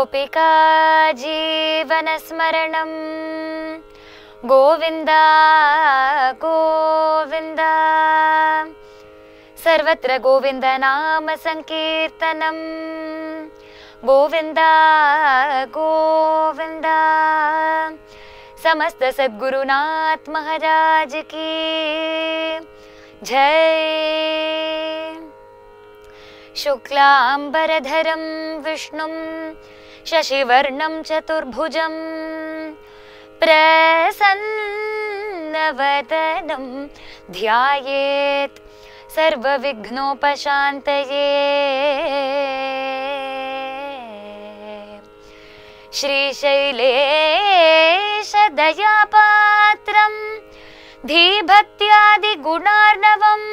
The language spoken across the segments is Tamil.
गोपिका जीवनस्मरणं गोविन्द गोविन्द सर्वत्र गोविन्दनामसङ्कीर्तनं गोविन्द गोविन्द समस्त सद्गुरुनाथ महाराज की जय शुक्लाम्बरधरं विष्णुं शशिवर्णं चतुर्भुजं प्रसन्नवदनं ध्यायेत् सर्वविघ्नोपशान्तये श्रीशैलेशदयापात्रं धीभक्त्यादिगुणार्णवम्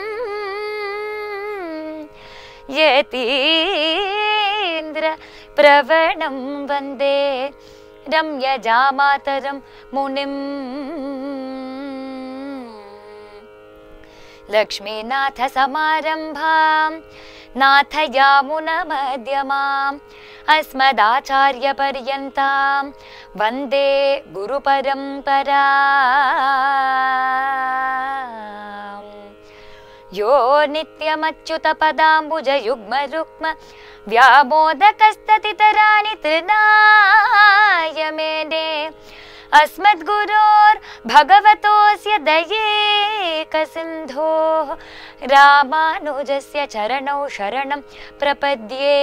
यतीन्द्र प्रवणं वन्दे रम्यजामातरं मुनिम् लक्ष्मीनाथसमारम्भां नाथयामुनमध्यमाम् अस्मदाचार्यपर्यन्तां वन्दे गुरुपरम्परा यो नित्यमच्युतपदाम्बुजयुग्मरुक्म व्यामोदकस्ततितराणि तृणाय मेने अस्मद्गुरोर्भगवतोऽस्य दयेकसिन्धोः रामानुजस्य चरणौ शरणं प्रपद्ये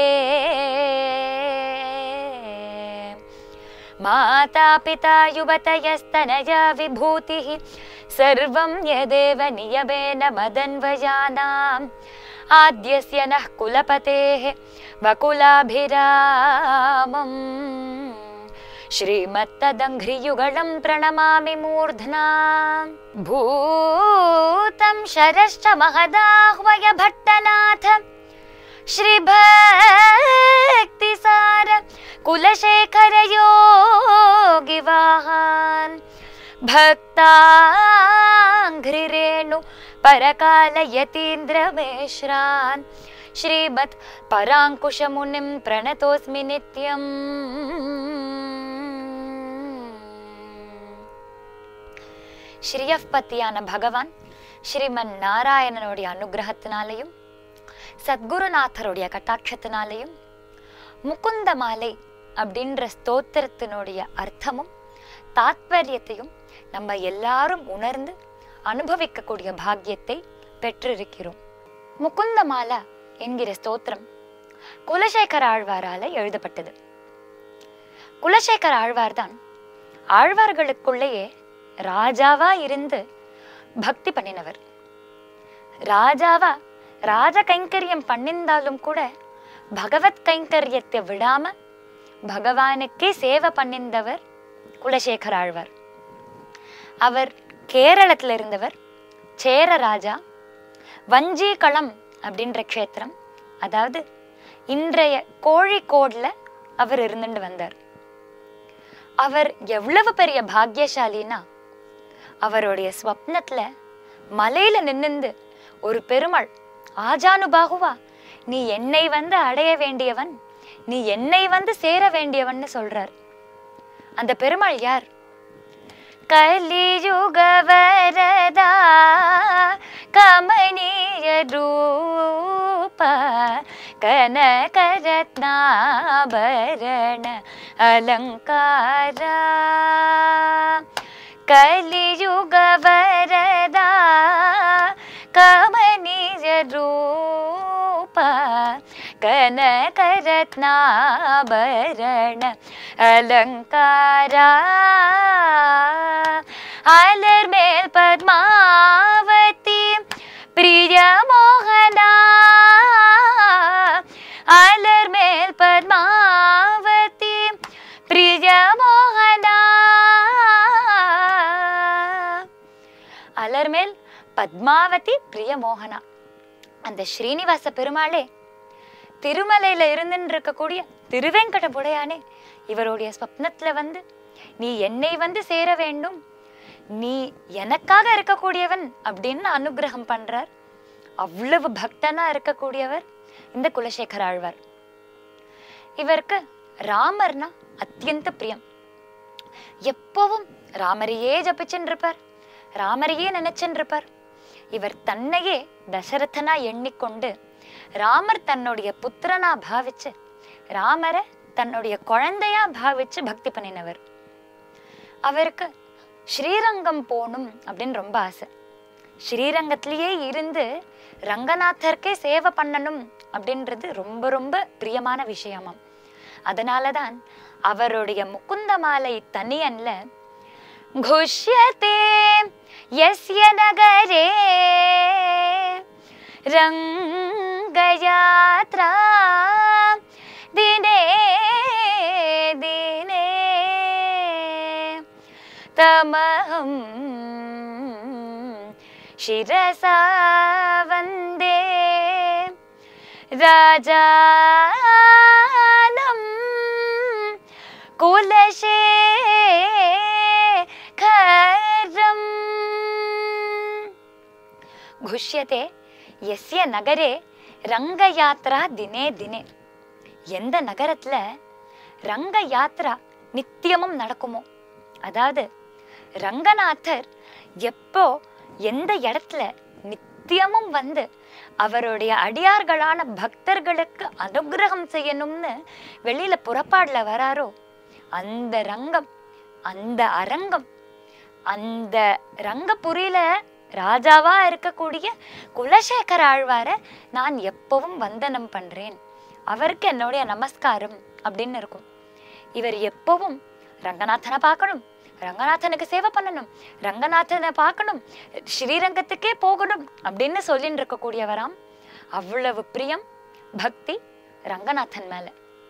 माता पिता युवतयस्तनया विभूतिः सर्वं यदेव नियमेन मदन्वयानाम् आद्यस्य नः कुलपतेः वकुलाभिरामम् श्रीमत्तदङ्घ्रियुगलं प्रणमामि मूर्ध्ना भूतं शरश्च महदाह्वय भट्टनाथ श्रीभक्तिसार कुलशेखरयोगिवाहान् भक्ताङ्घ्रिरेणु परकालयतीन्द्रमेश्रान् श्रीमत् पराङ्कुशमुनिं प्रणतोऽस्मि नित्यम् ஸ்ரீயப்பத்தியான பகவான் ஸ்ரீமன் நாராயணனுடைய அனுகிரகத்தினாலையும் சத்குருநாதருடைய கட்டாட்சத்தினாலையும் முகுந்த மாலை அப்படின்ற ஸ்தோத்திரத்தினுடைய அர்த்தமும் தாத்பரியத்தையும் நம்ம எல்லாரும் உணர்ந்து அனுபவிக்கக்கூடிய பாக்கியத்தை பெற்றிருக்கிறோம் முகுந்த மாலா என்கிற ஸ்தோத்திரம் குலசேகர ஆழ்வாரால எழுதப்பட்டது குலசேகர ஆழ்வார்தான் ஆழ்வார்களுக்குள்ளேயே ராஜாவா இருந்து பக்தி பண்ணினவர் ராஜாவா ராஜ கைங்கரியம் பண்ணிருந்தாலும் கூட பகவத் கைங்கரியத்தை விடாம பகவானுக்கே சேவை பண்ணிருந்தவர் குலசேகர ஆழ்வார் அவர் கேரளத்துல இருந்தவர் சேர ராஜா வஞ்சிகளம் அப்படின்ற க்ஷேத்திரம் அதாவது இன்றைய கோழிக்கோட்ல அவர் இருந்துட்டு வந்தார் அவர் எவ்வளவு பெரிய பாக்கியசாலினா அவருடைய ஸ்வப்னத்துல மலையில நின்னுந்து ஒரு பெருமாள் ஆஜானுபாகுவா நீ என்னை வந்து அடைய வேண்டியவன் நீ என்னை வந்து சேர வேண்டியவன்னு சொல்றார் அந்த பெருமாள் யார் கலியுக வரதா கமனீய ரூப கனகரத்னாபரண அலங்காரா கலியுக வரதா கமனீய ரூப கனகரத்னாபரண அலங்காரா அலர் மேல் பத்மாவதி பிரிய மோகனா அலர் மேல் பத்மாவதி பிரிய மோகனா அலர்மேல் பத்மாவதி பிரிய மோகனா அந்த ஸ்ரீனிவாச பெருமாளே திருமலையில இருந்துன்னு இருக்கக்கூடிய திருவெங்கடபுடையானே இவருடைய ஸ்வப்னத்துல வந்து நீ என்னை வந்து சேர வேண்டும் நீ எனக்காக இருக்கக்கூடியவன் அப்படின்னு அனுகிரகம் பண்றார் அவ்வளவு பக்தனா இருக்கக்கூடியவர் இந்த குலசேகர ஆழ்வார் இவருக்கு ராமர்னா அத்தியந்த பிரியம் எப்பவும் ராமரையே ஜபிச்சுன்னு இருப்பார் ராமரையே நினைச்சுன்னு இருப்பார் இவர் தன்னையே தசரதனா எண்ணிக்கொண்டு ராமர் தன்னுடைய புத்திரனா பாவிச்சு ராமரை தன்னுடைய குழந்தையா பாவிச்சு பக்தி பண்ணினவர் அவருக்கு ஸ்ரீரங்கம் போகணும் அப்படின்னு ரொம்ப ஆசை ஸ்ரீரங்கத்திலேயே இருந்து ரங்கநாதருக்கே சேவை பண்ணணும் அப்படின்றது ரொம்ப ரொம்ப பிரியமான விஷயமாம் அதனாலதான் அவருடைய முகுந்த மாலை தனியன்ல घुष्यते यस्य नगरे रङ्गयात्रा दिने दिने तमहं शिरसा वन्दे राजानं कुलशेखरम् घुष्यते यस्य नगरे ரங்கயாத்ரா தினே தினே எந்த நகரத்துல ரங்க யாத்ரா நித்தியமும் நடக்குமோ அதாவது ரங்கநாதர் எப்போ எந்த இடத்துல நித்தியமும் வந்து அவருடைய அடியார்களான பக்தர்களுக்கு அனுகிரகம் செய்யணும்னு வெளியில புறப்பாடுல வராரோ அந்த ரங்கம் அந்த அரங்கம் அந்த ரங்கபுரியில ராஜாவா இருக்கக்கூடிய குலசேகர ஆழ்வார நான் எப்பவும் வந்தனம் பண்றேன் அவருக்கு என்னுடைய நமஸ்காரம் அப்படின்னு இருக்கும் இவர் எப்பவும் ரங்கநாதனை பார்க்கணும் ரங்கநாதனுக்கு சேவை பண்ணணும் ரங்கநாதனை பார்க்கணும் ஸ்ரீரங்கத்துக்கே போகணும் அப்படின்னு சொல்லிட்டு இருக்கக்கூடியவராம் அவ்வளவு பிரியம் பக்தி ரங்கநாதன் மேல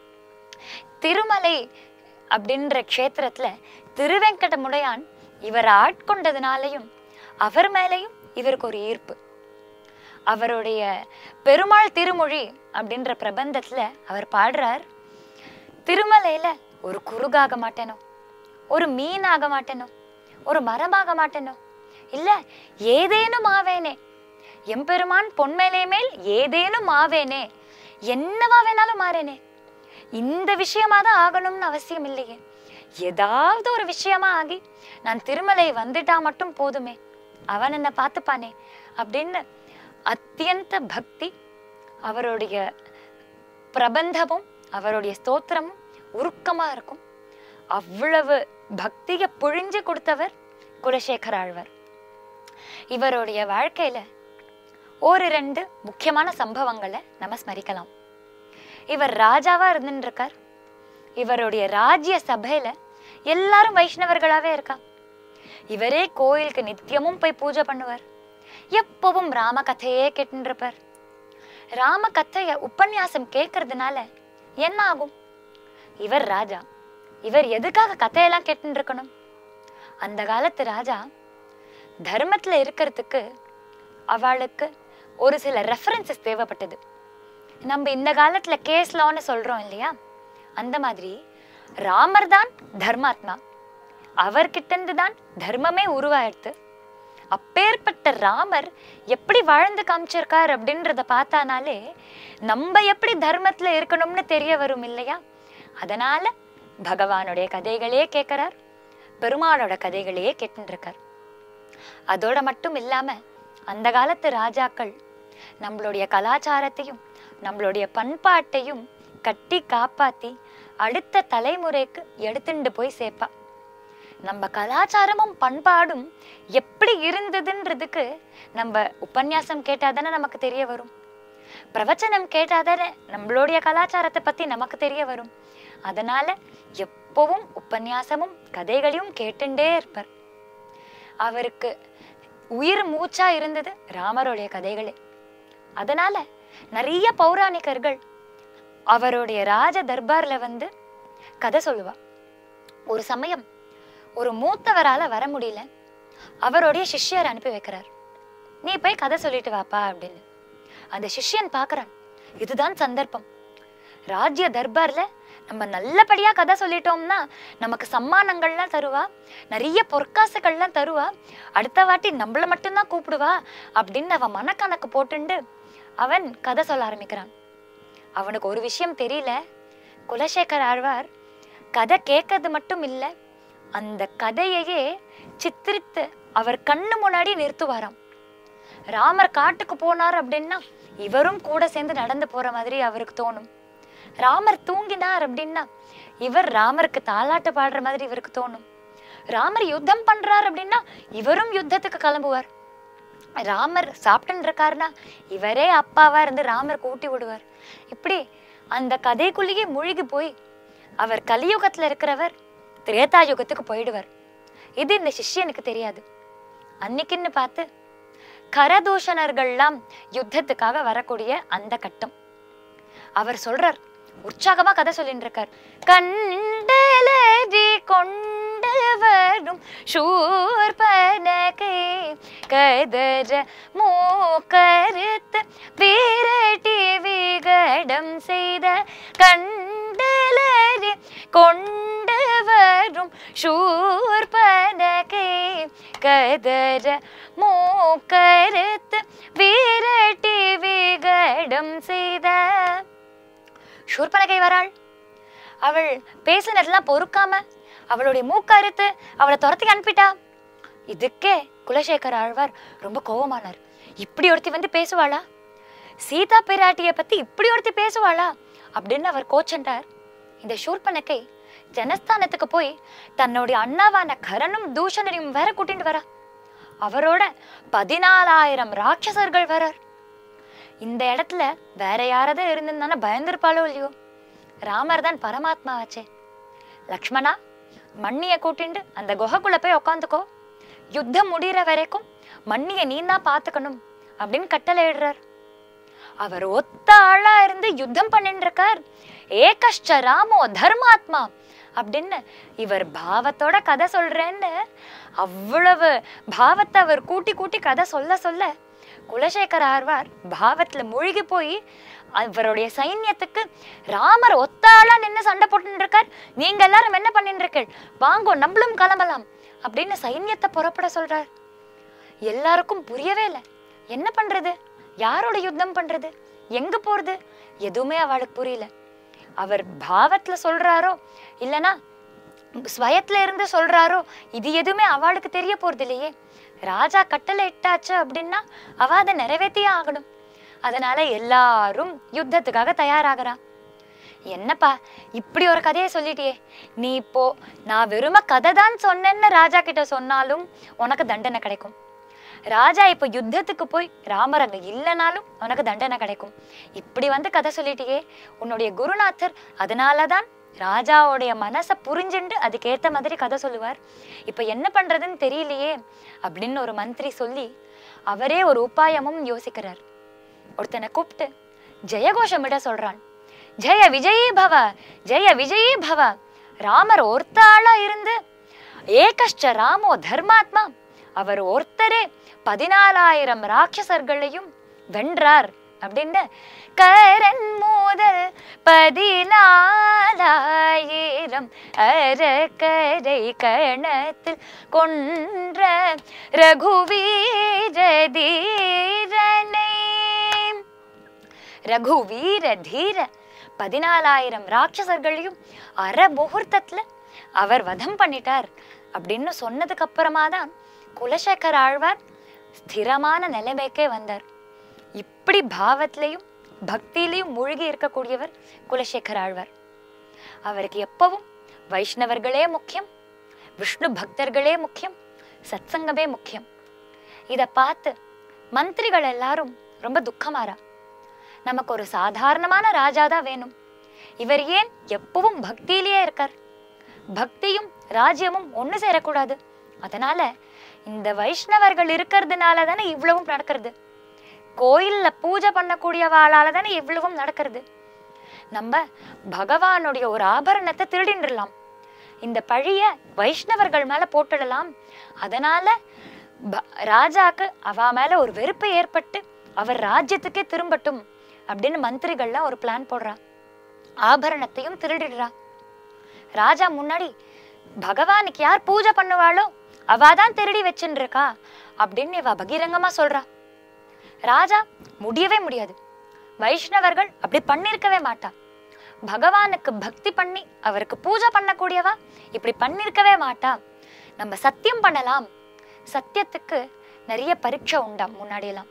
திருமலை அப்படின்ற க்ஷேத்திரத்துல திருவெங்கடமுடையான் இவரை ஆட்கொண்டதுனாலையும் அவர் மேலையும் இவருக்கு ஒரு ஈர்ப்பு அவருடைய பெருமாள் திருமொழி அப்படின்ற பிரபந்தத்துல அவர் பாடுறார் திருமலையில ஒரு குறுகாக மாட்டேனோ ஒரு மீன் ஆக மாட்டேனோ ஒரு மரமாக மாட்டேனோ இல்ல ஏதேனும் ஆவேனே எம்பெருமான் பொன்மேலே மேல் ஏதேனும் ஆவேனே என்னவா வேணாலும் மாறேனே இந்த விஷயமா தான் ஆகணும்னு அவசியம் இல்லையே ஏதாவது ஒரு விஷயமா ஆகி நான் திருமலை வந்துட்டா மட்டும் போதுமே அவன் என்ன பார்த்துப்பானே அப்படின்னு அத்தியந்த பக்தி அவருடைய பிரபந்தமும் அவருடைய ஸ்தோத்திரமும் உருக்கமா இருக்கும் அவ்வளவு பக்தியை புழிஞ்சு கொடுத்தவர் குலசேகர ஆழ்வார் இவருடைய வாழ்க்கையில ஒரு ரெண்டு முக்கியமான சம்பவங்களை நம்ம ஸ்மரிக்கலாம் இவர் ராஜாவா இருந்துட்டு இருக்கார் இவருடைய ராஜ்ய சபையில எல்லாரும் வைஷ்ணவர்களாவே இருக்கா இவரே கோயிலுக்கு நித்தியமும் போய் பூஜை பண்ணுவார் எப்பவும் ராம கதையே கேட்டுட்டு இருப்பார் ராம கதைய உபன்யாசம் கேட்கறதுனால என்ன ஆகும் இவர் ராஜா இவர் எதுக்காக கதையெல்லாம் கேட்டுட்டு இருக்கணும் அந்த காலத்து ராஜா தர்மத்துல இருக்கிறதுக்கு அவளுக்கு ஒரு சில ரெஃபரன்சஸ் தேவைப்பட்டது நம்ம இந்த காலத்துல கேஸ் லான்னு சொல்றோம் இல்லையா அந்த மாதிரி ராமர் தான் தர்மாத்மா அவர்கிட்ட இருந்து தான் தர்மமே உருவாயிடுது அப்பேற்பட்ட ராமர் எப்படி வாழ்ந்து காமிச்சிருக்கார் அப்படின்றத பார்த்தானாலே நம்ம எப்படி தர்மத்துல இருக்கணும்னு தெரிய வரும் இல்லையா அதனால பகவானுடைய கதைகளே கேட்கிறார் பெருமாளோட கதைகளையே கேட்டுட்டு இருக்கார் அதோட மட்டும் இல்லாம அந்த காலத்து ராஜாக்கள் நம்மளுடைய கலாச்சாரத்தையும் நம்மளுடைய பண்பாட்டையும் கட்டி காப்பாத்தி அடுத்த தலைமுறைக்கு எடுத்துட்டு போய் சேர்ப்பா நம்ம கலாச்சாரமும் பண்பாடும் எப்படி இருந்ததுன்றதுக்கு நம்ம உபன்யாசம் கேட்டாதானே நமக்கு தெரிய வரும் பிரவச்சனம் கேட்டாதானே நம்மளுடைய கலாச்சாரத்தை பத்தி நமக்கு தெரிய வரும் அதனால எப்பவும் உபன்யாசமும் கதைகளையும் கேட்டுண்டே இருப்பார் அவருக்கு உயிர் மூச்சா இருந்தது ராமருடைய கதைகளே அதனால நிறைய பௌராணிகர்கள் அவருடைய ராஜ தர்பார்ல வந்து கதை சொல்லுவா ஒரு சமயம் ஒரு மூத்தவரால வர முடியல அவருடைய சிஷ்யர் அனுப்பி வைக்கிறார் நீ போய் கதை சொல்லிட்டு வாப்பா அப்படின்னு அந்த சிஷ்யன் பார்க்கறான் இதுதான் சந்தர்ப்பம் ராஜ்ய தர்பார்ல நம்ம நல்லபடியா கதை சொல்லிட்டோம்னா நமக்கு சம்மானங்கள்லாம் தருவா நிறைய பொற்காசுகள்லாம் தருவா அடுத்த வாட்டி நம்மள மட்டும்தான் கூப்பிடுவா அப்படின்னு அவன் மனக்கணக்கு போட்டுண்டு அவன் கதை சொல்ல ஆரம்பிக்கிறான் அவனுக்கு ஒரு விஷயம் தெரியல குலசேகர ஆழ்வார் கதை கேட்கறது மட்டும் இல்லை அந்த கதையையே சித்திரித்து அவர் கண்ணு முன்னாடி நிறுத்துவாராம் ராமர் காட்டுக்கு போனார் அப்படின்னா இவரும் கூட சேர்ந்து நடந்து போற மாதிரி அவருக்கு தோணும் ராமர் தூங்கினார் அப்படின்னா இவர் ராமருக்கு தாலாட்டு பாடுற மாதிரி இவருக்கு தோணும் ராமர் யுத்தம் பண்றார் அப்படின்னா இவரும் யுத்தத்துக்கு கிளம்புவார் ராமர் சாப்பிட்டுன்னு இருக்காருன்னா இவரே அப்பாவா இருந்து ராமர் கூட்டி விடுவார் இப்படி அந்த கதைக்குள்ளேயே மூழ்கி போய் அவர் கலியுகத்துல இருக்கிறவர் திரேதா யுகத்துக்கு போயிடுவார் இது இந்த சிஷ்யனுக்கு தெரியாது அன்னைக்குன்னு பார்த்து கரதூஷணர்கள்லாம் யுத்தத்துக்காக வரக்கூடிய அந்த கட்டம் அவர் சொல்றார் உற்சாகமா கதை சொல்லிட்டு இருக்கார் கண்டலரி கொண்டு வரும் சூர்பனகை கதற மூக்கருத்து விரட்டி விகடம் செய்த கண்டலரி கொண்டு வரும் சூர்பனகை கதற மூக்கருத்து விரட்டி விகடம் செய்த சூர்பனகை வராள் அவள் பேசினதெல்லாம் பொறுக்காம அவளுடைய மூக்கறுத்து அவளை துரத்தி அனுப்பிட்டா இதுக்கே குலசேகர ஆழ்வார் ரொம்ப கோவமானார் இப்படி ஒருத்தி வந்து பேசுவாளா சீதா பிராட்டிய பத்தி இப்படி ஒருத்தி பேசுவாளா அப்படின்னு அவர் கோச்சண்டார் இந்த சூர்பனக்கை ஜனஸ்தானத்துக்கு போய் தன்னுடைய அண்ணாவான கரனும் தூஷணனையும் வேற கூட்டிட்டு வரா அவரோட பதினாலாயிரம் ராட்சசர்கள் வரார் இந்த இடத்துல வேற யாராவது இருந்திருந்தானே பயந்திருப்பாளோ இல்லையோ ராமர் தான் பரமாத்மாவாச்சே லக்ஷ்மணா மண்ணிய கூட்டிண்டு அந்த குகைக்குள்ள போய் உக்காந்துக்கோ யுத்தம் முடிகிற வரைக்கும் மண்ணிய நீ தான் பார்த்துக்கணும் அப்படின்னு கட்டளை இடுறார் அவர் ஒத்த ஆளா இருந்து யுத்தம் பண்ணிட்டு இருக்கார் ஏகஷ்ட ராமோ தர்மாத்மா அப்படின்னு இவர் பாவத்தோட கதை சொல்றேன்னு அவ்வளவு பாவத்தை அவர் கூட்டி கூட்டி கதை சொல்ல சொல்ல குலசேகர ஆழ்வார் பாவத்துல மூழ்கி போய் அவருடைய சைன்யத்துக்கு ராமர் ஒத்தாளா நின்னு சண்டை போட்டுட்டு இருக்கார் நீங்க எல்லாரும் என்ன பண்ணிட்டு இருக்கீள் வாங்கோ நம்மளும் கிளம்பலாம் அப்படின்னு சைன்யத்தை புறப்பட சொல்றார் எல்லாருக்கும் புரியவே இல்லை என்ன பண்றது யாரோட யுத்தம் பண்றது எங்க போறது எதுவுமே அவளுக்கு புரியல அவர் பாவத்துல சொல்றாரோ இல்லனா ஸ்வயத்துல இருந்து சொல்றாரோ இது எதுவுமே அவளுக்கு தெரிய போறது இல்லையே ராஜா கட்டளை இட்டாச்சு அப்படின்னா அவ அதை நிறைவேற்றியே ஆகணும் அதனால எல்லாரும் யுத்தத்துக்காக தயாராகிறா என்னப்பா இப்படி ஒரு கதையை சொல்லிட்டியே நீ இப்போ நான் வெறும கதை தான் சொன்னேன்னு ராஜா கிட்ட சொன்னாலும் உனக்கு தண்டனை கிடைக்கும் ராஜா இப்போ யுத்தத்துக்கு போய் ராமர் அங்க இல்லைனாலும் உனக்கு தண்டனை கிடைக்கும் இப்படி வந்து கதை சொல்லிட்டியே உன்னுடைய குருநாதர் அதனாலதான் ராஜாவுடைய மனசை புரிஞ்சுண்டு அதுக்கேத்த மாதிரி கதை சொல்லுவார் இப்போ என்ன பண்றதுன்னு தெரியலையே அப்படின்னு ஒரு மந்திரி சொல்லி அவரே ஒரு உபாயமும் யோசிக்கிறார் ஒருத்தனை கூப்பிட்டு ஜெயகோஷமிட சொல்றான் ஜெய விஜயி பவ ஜெய விஜயி பவ ராமர் ஒருத்தாளா இருந்து ஏகஷ்ட ராமோ தர்மாத்மா அவர் ஒருத்தரே பதினாலாயிரம் ராட்சசர்களையும் வென்றார் அப்படின்னு கரன் முதல் பதினாலாயிரம் அரக்கரை கணத்தில் கொன்ற ரகுவீர தீரனை ரகுவீர தீர பதினாலாயிரம் ராட்சசர்களையும் அர முகூர்த்தத்துல அவர் வதம் பண்ணிட்டார் அப்படின்னு சொன்னதுக்கு அப்புறமா தான் குலசேகர ஆழ்வார் ஸ்திரமான நிலைமைக்கே வந்தார் இப்படி பாவத்திலையும் பக்தியிலையும் மூழ்கி இருக்கக்கூடியவர் குலசேகர ஆழ்வார் அவருக்கு எப்பவும் வைஷ்ணவர்களே முக்கியம் விஷ்ணு பக்தர்களே முக்கியம் சத்சங்கமே முக்கியம் இத பார்த்து மந்திரிகள் எல்லாரும் ரொம்ப துக்கமாறா நமக்கு ஒரு சாதாரணமான ராஜா தான் வேணும் இவர் ஏன் எப்பவும் பக்தியிலேயே இருக்கார் பக்தியும் ராஜ்யமும் ஒண்ணு சேரக்கூடாது அதனால இந்த வைஷ்ணவர்கள் இருக்கிறதுனால தானே இவ்வளவும் நடக்கிறது கோயில்ல பூஜை பண்ணக்கூடியவாளால தானே இவ்வளவும் நடக்கிறது நம்ம பகவானுடைய ஒரு ஆபரணத்தை திருடின்றலாம் இந்த பழிய வைஷ்ணவர்கள் மேல போட்டுடலாம் அதனால ப- ராஜாக்கு அவ மேல ஒரு வெறுப்பு ஏற்பட்டு அவர் ராஜ்யத்துக்கே திரும்பட்டும் அப்படின்னு மந்திரிகள்லாம் ஒரு பிளான் போடுறா ஆபரணத்தையும் திருடிடுறா ராஜா முன்னாடி பகவானுக்கு யார் பூஜை பண்ணுவாளோ அவ தான் திருடி வச்சுன்னு இருக்கா அப்படின்னு இவ பகிரங்கமா சொல்றா ராஜா முடியவே முடியாது வைஷ்ணவர்கள் அப்படி பண்ணிருக்கவே மாட்டா பகவானுக்கு பக்தி பண்ணி அவருக்கு பூஜை பண்ணக்கூடியவா இப்படி பண்ணிருக்கவே மாட்டா நம்ம சத்தியம் பண்ணலாம் சத்தியத்துக்கு நிறைய பரீட்சை உண்டாம் முன்னாடியெல்லாம்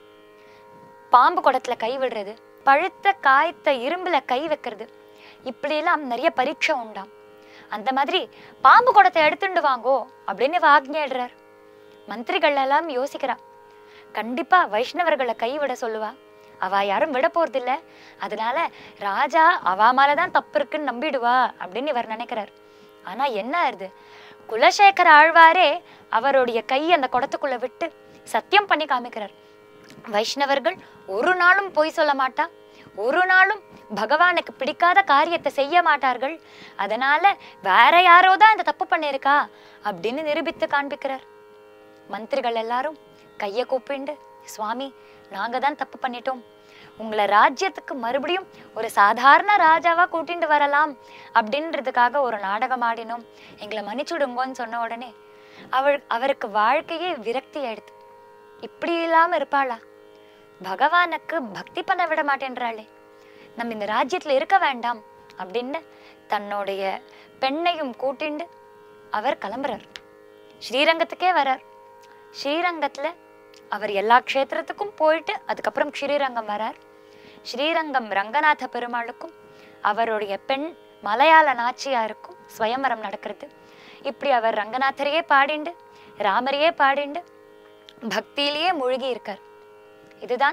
பாம்பு குடத்துல கை விடுறது பழுத்த காய்த்த இரும்புல கை வைக்கிறது இப்படியெல்லாம் நிறைய பரீட்சை உண்டாம் அந்த மாதிரி பாம்பு குடத்தை எடுத்துட்டு வாங்கோ அப்படின்னு இவ ஆக்ஞையிடுறார் மந்திரிகள் எல்லாம் யோசிக்கிறா கண்டிப்பா வைஷ்ணவர்களை கைவிட சொல்லுவா அவ யாரும் விட போறதில்ல அதனால ராஜா அவ மேலதான் தப்பு இருக்குன்னு நம்பிடுவா அப்படின்னு இவர் நினைக்கிறார் ஆனா என்ன ஆறுது குலசேகர ஆழ்வாரே அவருடைய கை அந்த குடத்துக்குள்ள விட்டு சத்தியம் பண்ணி காமிக்கிறார் வைஷ்ணவர்கள் ஒரு நாளும் பொய் சொல்ல மாட்டா ஒரு நாளும் பகவானுக்கு பிடிக்காத காரியத்தை செய்ய மாட்டார்கள் அதனால வேற யாரோ தான் இந்த தப்பு பண்ணியிருக்கா அப்படின்னு நிரூபித்து காண்பிக்கிறார் மந்திரிகள் எல்லாரும் கையை கூப்பிண்டு சுவாமி நாங்க தான் தப்பு பண்ணிட்டோம் உங்களை ராஜ்யத்துக்கு மறுபடியும் ஒரு சாதாரண ராஜாவா கூட்டிட்டு வரலாம் அப்படின்றதுக்காக ஒரு நாடகம் ஆடினோம் எங்களை மன்னிச்சுடுங்கோன்னு சொன்ன உடனே அவள் அவருக்கு வாழ்க்கையே விரக்தி ஆயிடுது இப்படி இல்லாம இருப்பாளா பகவானுக்கு பக்தி பண்ண விட மாட்டேன்றாளே நம்ம இந்த ராஜ்யத்துல இருக்க வேண்டாம் அப்படின்னு தன்னுடைய பெண்ணையும் கூட்டிண்டு அவர் கிளம்புறார் ஸ்ரீரங்கத்துக்கே வரார் ஸ்ரீரங்கத்துல அவர் எல்லா க்ஷேத்திரத்துக்கும் போயிட்டு அதுக்கப்புறம் ஸ்ரீரங்கம் வரார் ஸ்ரீரங்கம் ரங்கநாத பெருமாளுக்கும் அவருடைய பெண் மலையாள நாச்சியாருக்கும் ஸ்வயம்வரம் நடக்கிறது இப்படி அவர் ரங்கநாதரையே பாடிண்டு ராமரையே பாடிண்டு பக்தியிலேயே மூழ்கி இருக்கார் இதுதான்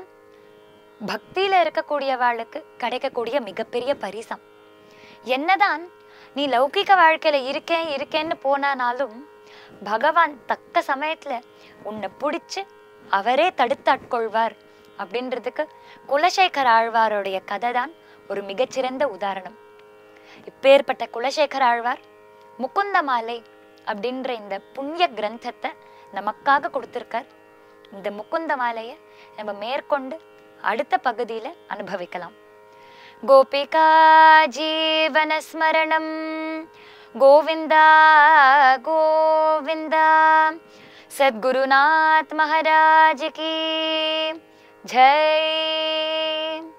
பக்தியில இருக்கக்கூடியவாளுக்கு கிடைக்கக்கூடிய மிகப்பெரிய பரிசம் என்னதான் நீ லௌகிக வாழ்க்கையில இருக்கேன் இருக்கேன்னு போனானாலும் பகவான் தக்க சமயத்துல உன்னை பிடிச்சு அவரே தடுத்து ஆட்கொள்வார் அப்படின்றதுக்கு குலசேகர ஆழ்வாருடைய கதை தான் ஒரு மிகச்சிறந்த உதாரணம் இப்பேற்பட்ட குலசேகர ஆழ்வார் முகுந்த மாலை அப்படின்ற இந்த புண்ணிய கிரந்தத்தை நமக்காக கொடுத்திருக்கார் இந்த முகுந்த மாலையை நம்ம மேற்கொண்டு அடுத்த பகுதியில அனுபவிக்கலாம் கோபிகா ஜீவனஸ்மரணம் கோவிந்தா கோவிந்தா சத்குருநாத் மகாராஜ் கி ஜெய்